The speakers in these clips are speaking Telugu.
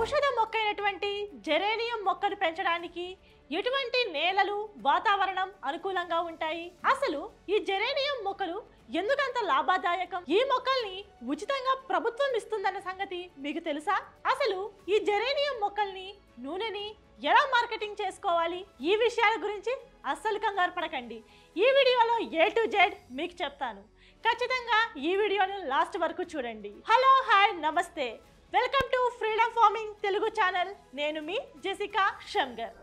ఔషధ మొక్క అయినటువంటి జెరేనియం మొక్కను పెంచడానికి ఎటువంటి నేలలు వాతావరణం అనుకూలంగా ఉంటాయి అసలు ఈ జెరేనియం మొక్కలు ఎందుకంత లాభదాయకం ఈ మొక్కల్ని ఉచితంగా ప్రభుత్వం ఇస్తుందన్న సంగతి మీకు తెలుసా అసలు ఈ జెరేనియం మొక్కల్ని నూనెని ఎలా మార్కెటింగ్ చేసుకోవాలి ఈ విషయాల గురించి అస్సలు కంగారు పడకండి ఈ వీడియోలో ఏ టు జెడ్ మీకు చెప్తాను ఖచ్చితంగా ఈ వీడియోను లాస్ట్ వరకు చూడండి హలో హాయ్ నమస్తే welcome to freedom farming Telugu channel నేను మీ జెసికా షంగర్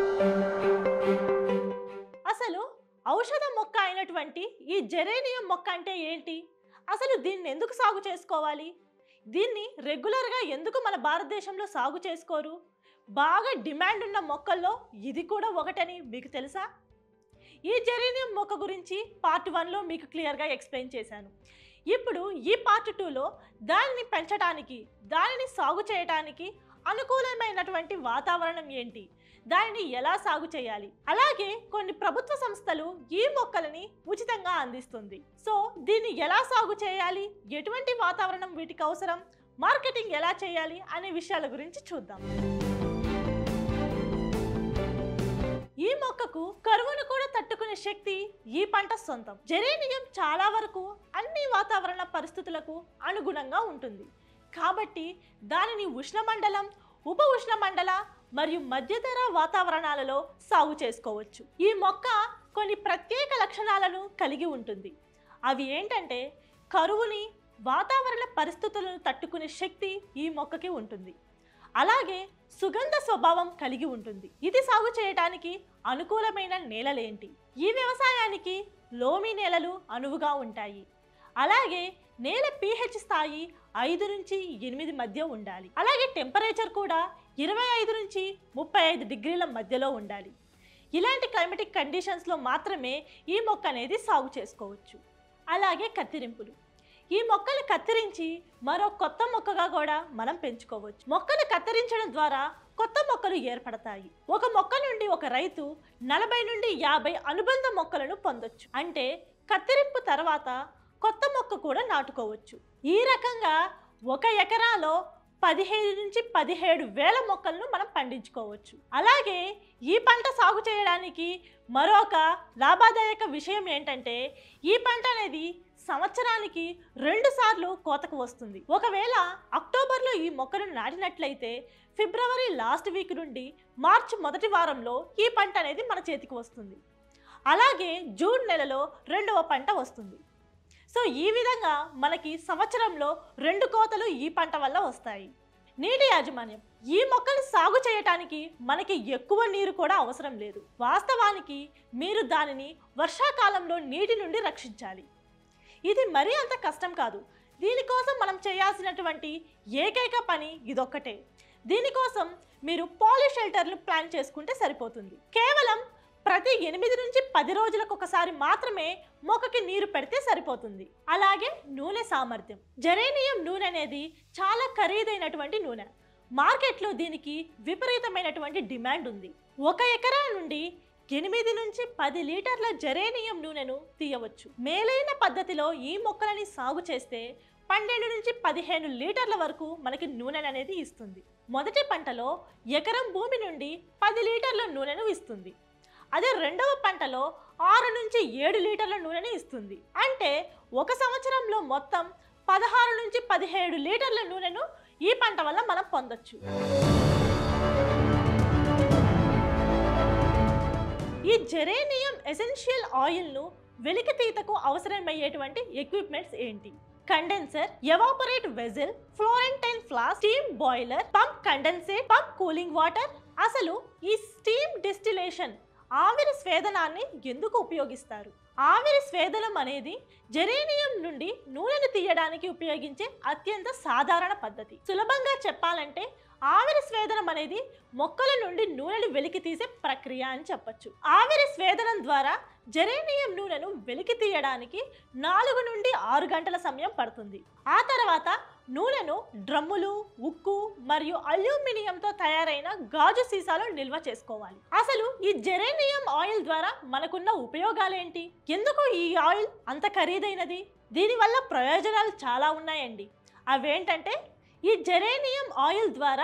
అసలు ఔషధ మొక్క అయినటువంటి ఈ జెరేనియం మొక్క అంటే ఏంటి అసలు దీన్ని ఎందుకు సాగు చేసుకోవాలి దీన్ని రెగ్యులర్గా ఎందుకు మన భారతదేశంలో సాగు చేసుకోరు బాగా డిమాండ్ ఉన్న మొక్కల్లో ఇది కూడా ఒకటని మీకు తెలుసా ఈ జెరేనియం మొక్క గురించి పార్ట్ వన్లో మీకు క్లియర్గా ఎక్స్ప్లెయిన్ చేశాను ఇప్పుడు ఈ పార్ట్ టూలో దానిని పెంచడానికి దానిని సాగు చేయడానికి అనుకూలమైనటువంటి వాతావరణం ఏంటి దానిని ఎలా సాగు చేయాలి అలాగే కొన్ని ప్రభుత్వ సంస్థలు ఈ మొక్కలని ఉచితంగా అందిస్తుంది సో దీన్ని ఎలా సాగు చేయాలి ఎటువంటి వాతావరణం వీటికి అవసరం మార్కెటింగ్ ఎలా చేయాలి అనే విషయాల గురించి చూద్దాం ఈ మొక్కకు కరువును కూడా తట్టుకునే శక్తి ఈ పంట సొంతం జెరేనియం చాలా వరకు అన్ని వాతావరణ పరిస్థితులకు అనుగుణంగా ఉంటుంది కాబట్టి దానిని ఉష్ణమండలం ఉప ఉష్ణమండల మరియు మధ్యధర వాతావరణాలలో సాగు చేసుకోవచ్చు ఈ మొక్క కొన్ని ప్రత్యేక లక్షణాలను కలిగి ఉంటుంది అవి ఏంటంటే కరువుని వాతావరణ పరిస్థితులను తట్టుకునే శక్తి ఈ మొక్కకి ఉంటుంది అలాగే సుగంధ స్వభావం కలిగి ఉంటుంది ఇది సాగు చేయడానికి అనుకూలమైన నేలలేంటి ఈ వ్యవసాయానికి లోమి నేలలు అనువుగా ఉంటాయి అలాగే నేల పీహెచ్ స్థాయి ఐదు నుంచి ఎనిమిది మధ్య ఉండాలి అలాగే టెంపరేచర్ కూడా ఇరవై ఐదు నుంచి ముప్పై ఐదు డిగ్రీల మధ్యలో ఉండాలి ఇలాంటి క్లైమేటిక్ కండిషన్స్లో మాత్రమే ఈ మొక్క అనేది సాగు చేసుకోవచ్చు అలాగే కత్తిరింపులు ఈ మొక్కలు కత్తిరించి మరో కొత్త మొక్కగా కూడా మనం పెంచుకోవచ్చు మొక్కలు కత్తిరించడం ద్వారా కొత్త మొక్కలు ఏర్పడతాయి ఒక మొక్క నుండి ఒక రైతు నలభై నుండి యాభై అనుబంధ మొక్కలను పొందొచ్చు అంటే కత్తిరింపు తర్వాత కొత్త మొక్క కూడా నాటుకోవచ్చు ఈ రకంగా ఒక ఎకరాలో పదిహేను నుంచి పదిహేడు వేల మొక్కలను మనం పండించుకోవచ్చు అలాగే ఈ పంట సాగు చేయడానికి మరొక లాభదాయక విషయం ఏంటంటే ఈ పంట అనేది సంవత్సరానికి రెండు సార్లు కోతకు వస్తుంది ఒకవేళ అక్టోబర్లో ఈ మొక్కను నాటినట్లయితే ఫిబ్రవరి లాస్ట్ వీక్ నుండి మార్చ్ మొదటి వారంలో ఈ పంట అనేది మన చేతికి వస్తుంది అలాగే జూన్ నెలలో రెండవ పంట వస్తుంది సో ఈ విధంగా మనకి సంవత్సరంలో రెండు కోతలు ఈ పంట వల్ల వస్తాయి నీటి యాజమాన్యం ఈ మొక్కలు సాగు చేయటానికి మనకి ఎక్కువ నీరు కూడా అవసరం లేదు వాస్తవానికి మీరు దానిని వర్షాకాలంలో నీటి నుండి రక్షించాలి ఇది మరీ అంత కష్టం కాదు దీనికోసం మనం చేయాల్సినటువంటి ఏకైక పని ఇదొక్కటే దీనికోసం మీరు పాలి షెల్టర్లు ప్లాన్ చేసుకుంటే సరిపోతుంది కేవలం ప్రతి ఎనిమిది నుంచి పది రోజులకు ఒకసారి మాత్రమే మొక్కకి నీరు పెడితే సరిపోతుంది అలాగే నూనె సామర్థ్యం జెరేనియం నూనె అనేది చాలా ఖరీదైనటువంటి నూనె మార్కెట్లో దీనికి విపరీతమైనటువంటి డిమాండ్ ఉంది ఒక ఎకరా నుండి ఎనిమిది నుంచి పది లీటర్ల జెరేనియం నూనెను తీయవచ్చు మేలైన పద్ధతిలో ఈ మొక్కలని సాగు చేస్తే పన్నెండు నుంచి పదిహేను లీటర్ల వరకు మనకి నూనె అనేది ఇస్తుంది మొదటి పంటలో ఎకరం భూమి నుండి పది లీటర్ల నూనెను ఇస్తుంది అదే రెండవ పంటలో ఆరు నుంచి ఏడు లీటర్ల నూనెని ఇస్తుంది అంటే ఒక సంవత్సరంలో మొత్తం పదహారు నుంచి పదిహేడు లీటర్ల నూనెను ఈ పంట వల్ల మనం పొందొచ్చు ఈ జెరేనియం ఎసెన్షియల్ ఆయిల్ను వెలికితీతకు అవసరమయ్యేటువంటి ఎక్విప్మెంట్స్ ఏంటి condenser evaporate vessel Florentine flask steam boiler pump condensate pump cooling water అసలు ఈ స్టీమ్ డిస్టిలేషన్ ఆవిరి స్వేదనాన్ని ఎందుకు ఉపయోగిస్తారు ఆవిరి స్వేదనం అనేది జెరేనియం నుండి నూనెను తీయడానికి ఉపయోగించే అత్యంత సాధారణ పద్ధతి సులభంగా చెప్పాలంటే ఆవిరి స్వేదనం అనేది మొక్కల నుండి నూనెను వెలికి తీసే ప్రక్రియ అని చెప్పొచ్చు ఆవిరి స్వేదనం ద్వారా జెరేనియం నూనెను వెలికి తీయడానికి నాలుగు నుండి ఆరు గంటల సమయం పడుతుంది ఆ తర్వాత నూనెను డ్రమ్ములు ఉక్కు మరియు అల్యూమినియంతో తయారైన గాజు సీసాలో నిల్వ చేసుకోవాలి అసలు ఈ జెరేనియం ఆయిల్ ద్వారా మనకున్న ఉపయోగాలేంటి ఎందుకు ఈ ఆయిల్ అంత ఖరీదైనది దీనివల్ల ప్రయోజనాలు చాలా ఉన్నాయండి అవేంటంటే ఈ జెరేనియం ఆయిల్ ద్వారా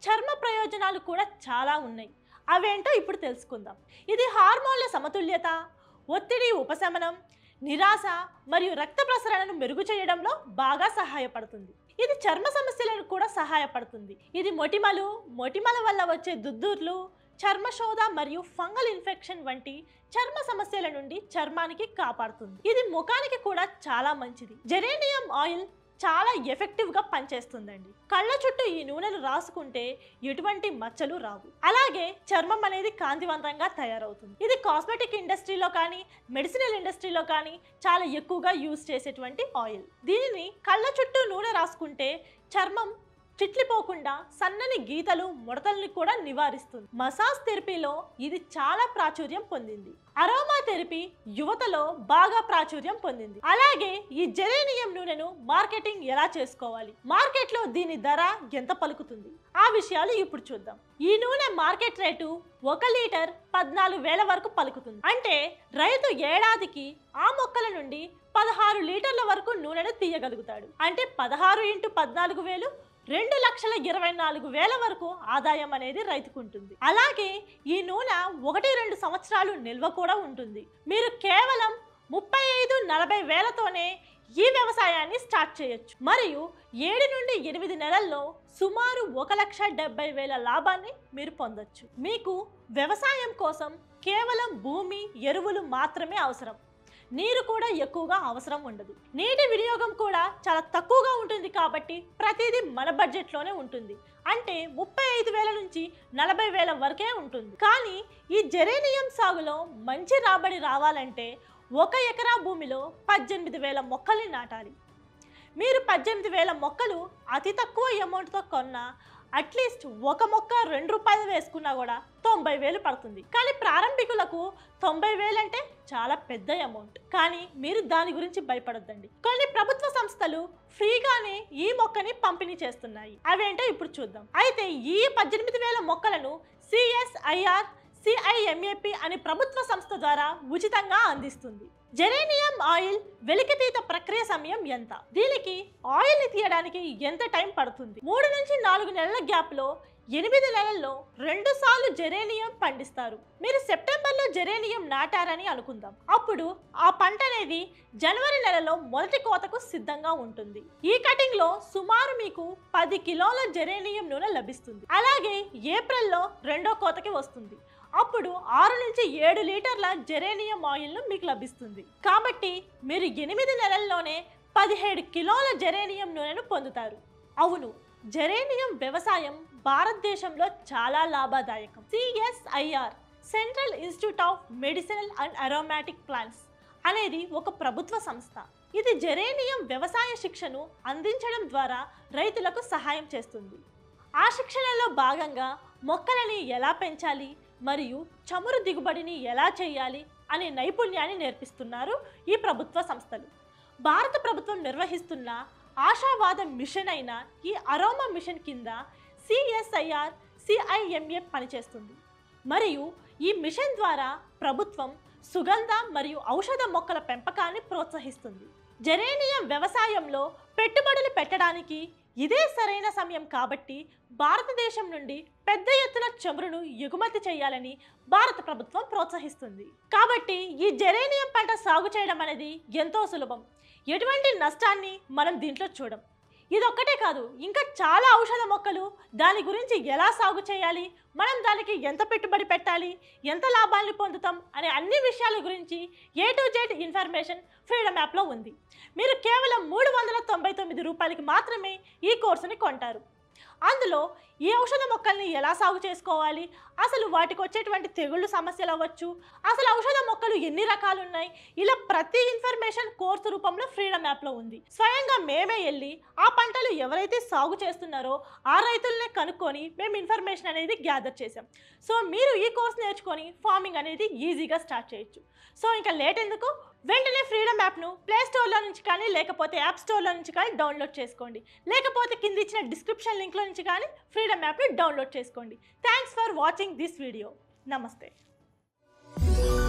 చర్మ ప్రయోజనాలు కూడా చాలా ఉన్నాయి అవేంటో ఇప్పుడు తెలుసుకుందాం ఇది హార్మోన్ల సమతుల్యత ఒత్తిడి ఉపశమనం నిరాశ మరియు రక్త ప్రసరణను మెరుగు చేయడంలో బాగా సహాయపడుతుంది ఇది చర్మ సమస్యలను కూడా సహాయపడుతుంది ఇది మొటిమలు మొటిమల వల్ల వచ్చే దుద్దుర్లు చర్మశోధ మరియు ఫంగల్ ఇన్ఫెక్షన్ వంటి చర్మ సమస్యల నుండి చర్మానికి కాపాడుతుంది ఇది ముఖానికి కూడా చాలా మంచిది జెరేనియం ఆయిల్ చాలా ఎఫెక్టివ్గా పనిచేస్తుందండి కళ్ళ చుట్టూ ఈ నూనెను రాసుకుంటే ఎటువంటి మచ్చలు రావు అలాగే చర్మం అనేది కాంతివంతంగా తయారవుతుంది ఇది కాస్మెటిక్ ఇండస్ట్రీలో కానీ మెడిసినల్ ఇండస్ట్రీలో కానీ చాలా ఎక్కువగా యూజ్ చేసేటువంటి ఆయిల్ దీనిని కళ్ళ చుట్టూ నూనె రాసుకుంటే చర్మం చిట్లిపోకుండా సన్నని గీతలు ముడతల్ని కూడా నివారిస్తుంది మసాజ్ థెరపీలో ఇది చాలా ప్రాచుర్యం పొందింది అరోమా థెరపీ యువతలో బాగా ప్రాచుర్యం పొందింది అలాగే ఈ జెరేనియం నూనెను మార్కెటింగ్ ఎలా చేసుకోవాలి మార్కెట్లో దీని ధర ఎంత పలుకుతుంది ఆ విషయాలు ఇప్పుడు చూద్దాం ఈ నూనె మార్కెట్ రేటు ఒక లీటర్ పద్నాలుగు వేల వరకు పలుకుతుంది అంటే రైతు ఏడాదికి ఆ మొక్కల నుండి పదహారు లీటర్ల వరకు నూనెను తీయగలుగుతాడు అంటే పదహారు ఇంటూ పద్నాలుగు వేలు రెండు లక్షల ఇరవై నాలుగు వేల వరకు ఆదాయం అనేది రైతుకు ఉంటుంది అలాగే ఈ నూనె ఒకటి రెండు సంవత్సరాలు నిల్వ కూడా ఉంటుంది మీరు కేవలం ముప్పై ఐదు నలభై వేలతోనే ఈ వ్యవసాయాన్ని స్టార్ట్ చేయొచ్చు మరియు ఏడు నుండి ఎనిమిది నెలల్లో సుమారు ఒక లక్ష డెబ్బై వేల లాభాన్ని మీరు పొందొచ్చు మీకు వ్యవసాయం కోసం కేవలం భూమి ఎరువులు మాత్రమే అవసరం నీరు కూడా ఎక్కువగా అవసరం ఉండదు నీటి వినియోగం కూడా చాలా తక్కువగా ఉంటుంది కాబట్టి ప్రతిదీ మన బడ్జెట్లోనే ఉంటుంది అంటే ముప్పై ఐదు వేల నుంచి నలభై వేల వరకే ఉంటుంది కానీ ఈ జెరేనియం సాగులో మంచి రాబడి రావాలంటే ఒక ఎకరా భూమిలో పద్దెనిమిది వేల మొక్కల్ని నాటాలి మీరు పద్దెనిమిది వేల మొక్కలు అతి తక్కువ అమౌంట్తో కొన్నా అట్లీస్ట్ ఒక మొక్క రెండు రూపాయలు వేసుకున్నా కూడా తొంభై వేలు పడుతుంది కానీ ప్రారంభికులకు తొంభై వేలు అంటే చాలా పెద్ద అమౌంట్ కానీ మీరు దాని గురించి భయపడొద్దండి కొన్ని ప్రభుత్వ సంస్థలు ఫ్రీగానే ఈ మొక్కని పంపిణీ చేస్తున్నాయి అవేంటో ఇప్పుడు చూద్దాం అయితే ఈ పద్దెనిమిది వేల మొక్కలను సిఎస్ఐఆర్ సిఐఎంఏపి అనే ప్రభుత్వ సంస్థ ద్వారా ఉచితంగా అందిస్తుంది జెరేనియం ఆయిల్ వెలికితీత ప్రక్రియ సమయం ఎంత దీనికి ఆయిల్ ని తీయడానికి ఎంత టైం పడుతుంది మూడు నుంచి నాలుగు నెలల గ్యాప్ లో ఎనిమిది నెలల్లో రెండు సార్లు జెరేనియం పండిస్తారు మీరు సెప్టెంబర్లో జెరేనియం నాటారని అనుకుందాం అప్పుడు ఆ పంట అనేది జనవరి నెలలో మొదటి కోతకు సిద్ధంగా ఉంటుంది ఈ కటింగ్ లో సుమారు మీకు పది కిలోల జెరేనియం నూనె లభిస్తుంది అలాగే ఏప్రిల్లో రెండో కోతకి వస్తుంది అప్పుడు ఆరు నుంచి ఏడు లీటర్ల జెరేనియం ఆయిల్ను మీకు లభిస్తుంది కాబట్టి మీరు ఎనిమిది నెలల్లోనే పదిహేడు కిలోల జెరేనియం నూనెను పొందుతారు అవును జెరేనియం వ్యవసాయం భారతదేశంలో చాలా లాభదాయకం CSIR central institute of medicinal and aromatic plants అనేది ఒక ప్రభుత్వ సంస్థ ఇది జెరేనియం వ్యవసాయ శిక్షను అందించడం ద్వారా రైతులకు సహాయం చేస్తుంది ఆ శిక్షణలో భాగంగా మొక్కలని ఎలా పెంచాలి మరియు చమురు దిగుబడిని ఎలా చేయాలి అనే నైపుణ్యాన్ని నేర్పిస్తున్నారు ఈ ప్రభుత్వ సంస్థలు భారత ప్రభుత్వం నిర్వహిస్తున్న ఆశావాద మిషన్ అయిన ఈ అరోమా మిషన్ కింద సిఎస్ఐఆర్ సిఐఎంఏ పనిచేస్తుంది మరియు ఈ మిషన్ ద్వారా ప్రభుత్వం సుగంధ మరియు ఔషధ మొక్కల పెంపకాన్ని ప్రోత్సహిస్తుంది జెరేనియం వ్యవసాయంలో పెట్టుబడులు పెట్టడానికి ఇదే సరైన సమయం కాబట్టి భారతదేశం నుండి పెద్ద ఎత్తున చమురును ఎగుమతి చేయాలని భారత ప్రభుత్వం ప్రోత్సహిస్తుంది కాబట్టి ఈ జెరేనియం పంట సాగు చేయడం అనేది ఎంతో సులభం ఎటువంటి నష్టాన్ని మనం దీంట్లో చూడం ఇదొక్కటే కాదు ఇంకా చాలా ఔషధ మొక్కలు దాని గురించి ఎలా సాగు చేయాలి మనం దానికి ఎంత పెట్టుబడి పెట్టాలి ఎంత లాభాన్ని పొందుతాం అనే అన్ని విషయాల గురించి A to Z information freedom యాప్లో ఉంది మీరు కేవలం మూడు వందల తొంభై తొమ్మిది రూపాయలకి మాత్రమే ఈ కోర్సుని కొంటారు అందులో ఈ ఔషధ మొక్కల్ని ఎలా సాగు చేసుకోవాలి అసలు వాటికి వచ్చేటువంటి తెగుళ్ళు సమస్యలు అవ్వచ్చు అసలు ఔషధ మొక్కలు ఎన్ని రకాలు ఉన్నాయి ఇలా ప్రతి ఇన్ఫర్మేషన్ కోర్సు రూపంలో ఫ్రీడమ్ యాప్లో ఉంది స్వయంగా మేమే వెళ్ళి ఆ పంటలు ఎవరైతే సాగు చేస్తున్నారో ఆ రైతులనే కనుక్కొని మేము ఇన్ఫర్మేషన్ అనేది గ్యాదర్ చేసాం సో మీరు ఈ కోర్స్ నేర్చుకొని ఫార్మింగ్ అనేది ఈజీగా స్టార్ట్ చేయొచ్చు సో ఇంకా లేట్ ఎందుకు వెంటనే ఫ్రీడమ్ యాప్ను ప్లే స్టోర్లో నుంచి కానీ లేకపోతే యాప్ స్టోర్లో నుంచి కానీ డౌన్లోడ్ చేసుకోండి లేకపోతే కింద ఇచ్చిన డిస్క్రిప్షన్ లింక్లో నుంచి కానీ ఫ్రీడమ్ యాప్ని డౌన్లోడ్ చేసుకోండి thanks for watching this video నమస్తే